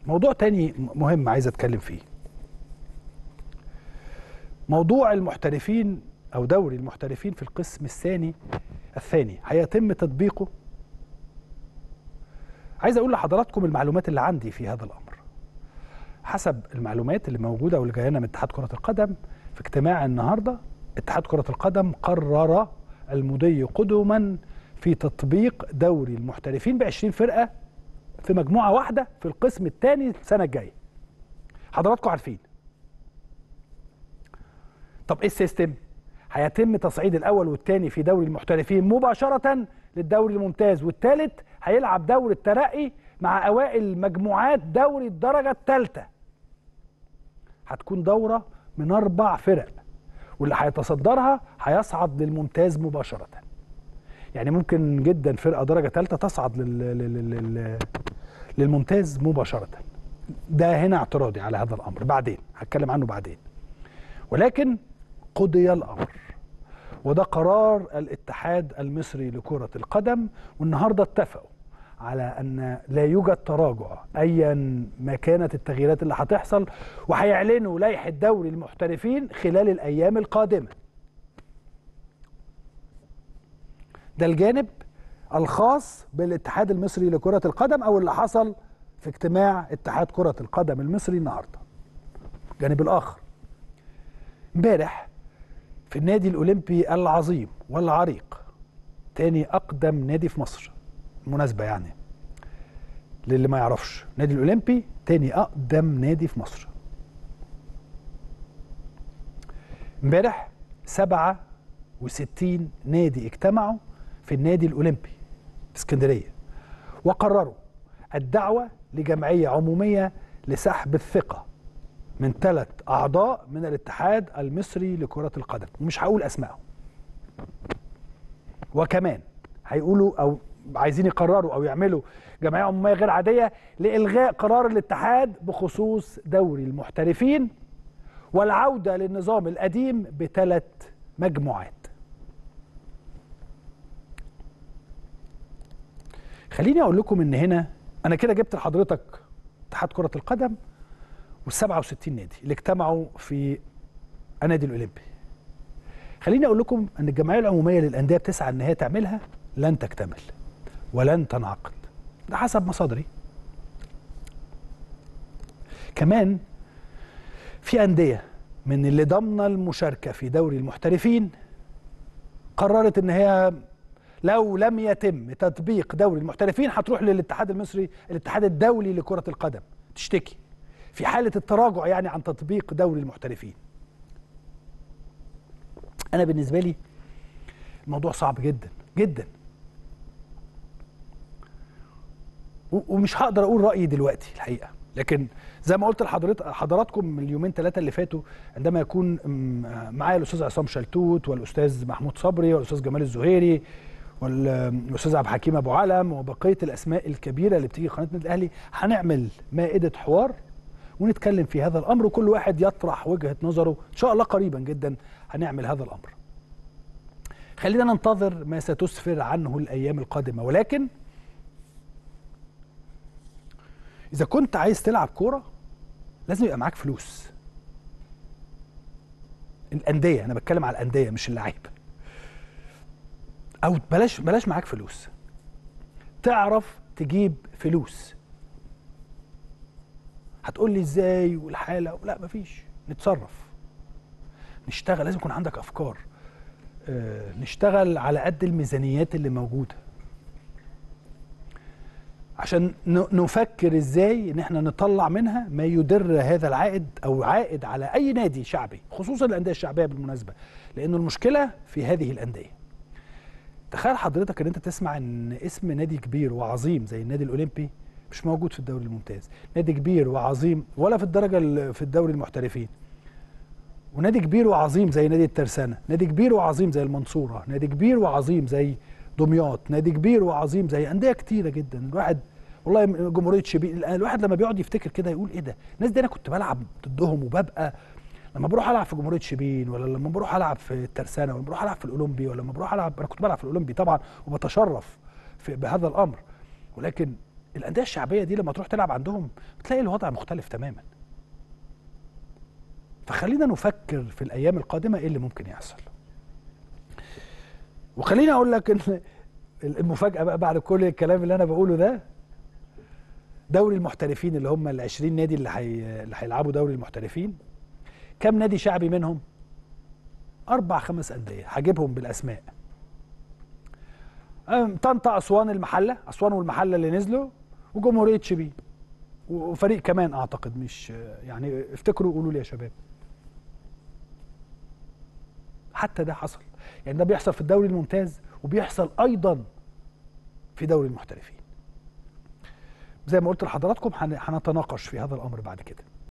موضوع تاني مهم عايز اتكلم فيه موضوع المحترفين او دوري المحترفين في القسم الثاني الثاني هيتم تطبيقه عايز اقول لحضراتكم المعلومات اللي عندي في هذا الامر حسب المعلومات اللي موجوده واللي جايه لنا من اتحاد كره القدم في اجتماع النهارده اتحاد كره القدم قرر المضي قدما في تطبيق دوري المحترفين ب 20 فرقه في مجموعه واحده في القسم الثاني السنه الجايه حضراتكم عارفين طب ايه السيستم هيتم تصعيد الاول والثاني في دوري المحترفين مباشره للدوري الممتاز والثالث هيلعب دوري الترقي مع اوائل مجموعات دوري الدرجه الثالثه هتكون دوره من اربع فرق واللي هيتصدرها هيصعد للممتاز مباشره يعني ممكن جدا فرقه درجه ثالثه تصعد لل... لل... لل... للممتاز مباشره ده هنا اعتراضي على هذا الامر بعدين هتكلم عنه بعدين ولكن قضي الامر وده قرار الاتحاد المصري لكره القدم والنهارده اتفقوا على ان لا يوجد تراجع ايا ما كانت التغييرات اللي هتحصل وهيعلنوا لائحه دوري المحترفين خلال الايام القادمه ده الجانب الخاص بالاتحاد المصري لكره القدم او اللي حصل في اجتماع اتحاد كره القدم المصري النهارده الجانب الاخر امبارح في النادي الاولمبي العظيم والعريق تاني اقدم نادي في مصر مناسبه يعني للي ما يعرفش نادي الاولمبي تاني اقدم نادي في مصر امبارح 67 نادي اجتمعوا في النادي الاولمبي في اسكندريه وقرروا الدعوه لجمعيه عموميه لسحب الثقه من ثلاث اعضاء من الاتحاد المصري لكره القدم ومش هقول اسمائهم وكمان هيقولوا او عايزين يقرروا او يعملوا جمعيه عموميه غير عاديه لالغاء قرار الاتحاد بخصوص دوري المحترفين والعوده للنظام القديم بثلاث مجموعات خليني اقول لكم ان هنا انا كده جبت لحضرتك اتحاد كره القدم وال 67 نادي اللي اجتمعوا في النادي الاولمبي خليني اقول لكم ان الجمعيه العموميه للانديه بتسعى ان هي تعملها لن تكتمل ولن تنعقد ده حسب مصادري كمان في انديه من اللي ضامنه المشاركه في دوري المحترفين قررت ان هي لو لم يتم تطبيق دوري المحترفين هتروح للاتحاد المصري الاتحاد الدولي لكره القدم تشتكي في حاله التراجع يعني عن تطبيق دوري المحترفين انا بالنسبه لي الموضوع صعب جدا جدا ومش هقدر اقول رايي دلوقتي الحقيقه لكن زي ما قلت لحضرتك حضراتكم من اليومين ثلاثه اللي فاتوا عندما يكون معايا الاستاذ عصام شلتوت والاستاذ محمود صبري والاستاذ جمال الزهيري والاستاذ عبد الحكيم ابو علم وبقيه الاسماء الكبيره اللي بتيجي قناه النادي الاهلي هنعمل مائده حوار ونتكلم في هذا الامر وكل واحد يطرح وجهه نظره ان شاء الله قريبا جدا هنعمل هذا الامر. خلينا ننتظر ما ستسفر عنه الايام القادمه ولكن اذا كنت عايز تلعب كوره لازم يبقى معاك فلوس. الانديه انا بتكلم على الانديه مش اللعيبه. او بلاش بلاش معاك فلوس. تعرف تجيب فلوس. هتقول لي ازاي والحاله لا مفيش نتصرف نشتغل لازم يكون عندك افكار اه نشتغل على قد الميزانيات اللي موجوده عشان نفكر ازاي ان احنا نطلع منها ما يدر هذا العائد او عائد على اي نادي شعبي خصوصا الانديه الشعبيه بالمناسبه لان المشكله في هذه الانديه تخيل حضرتك ان انت تسمع ان اسم نادي كبير وعظيم زي النادي الاولمبي مش موجود في الدوري الممتاز نادي كبير وعظيم ولا في الدرجه في الدوري المحترفين ونادي كبير وعظيم زي نادي الترسانه نادي كبير وعظيم زي المنصوره نادي كبير وعظيم زي دمياط نادي كبير وعظيم زي انديه كتيره جدا الواحد والله جمهوريه شبين الواحد لما بيقعد يفتكر كده يقول ايه ده الناس دي انا كنت بلعب ضدهم وببقى لما بروح العب في جمهوريه شبين ولا لما بروح العب في الترسانه ولا بروح العب في الاولمبي ولا لما بروح العب انا كنت بلعب في الاولمبي طبعا وبتشرف في بهذا الامر ولكن الانديه الشعبيه دي لما تروح تلعب عندهم بتلاقي الوضع مختلف تماما فخلينا نفكر في الايام القادمه ايه اللي ممكن يحصل وخليني اقول لك ان المفاجاه بقى بعد كل الكلام اللي انا بقوله ده دوري المحترفين اللي هم ال 20 نادي اللي حي... اللي هيلعبوا دوري المحترفين كم نادي شعبي منهم اربع خمس انديه هجيبهم بالاسماء أم، طنطا اسوان المحله اسوان والمحله اللي نزلوا وجمهوريه شبين وفريق كمان اعتقد مش يعني افتكروا قولوا لي يا شباب حتى ده حصل يعني ده بيحصل في الدوري الممتاز وبيحصل ايضا في دوري المحترفين زي ما قلت لحضراتكم هن- هنتناقش في هذا الامر بعد كده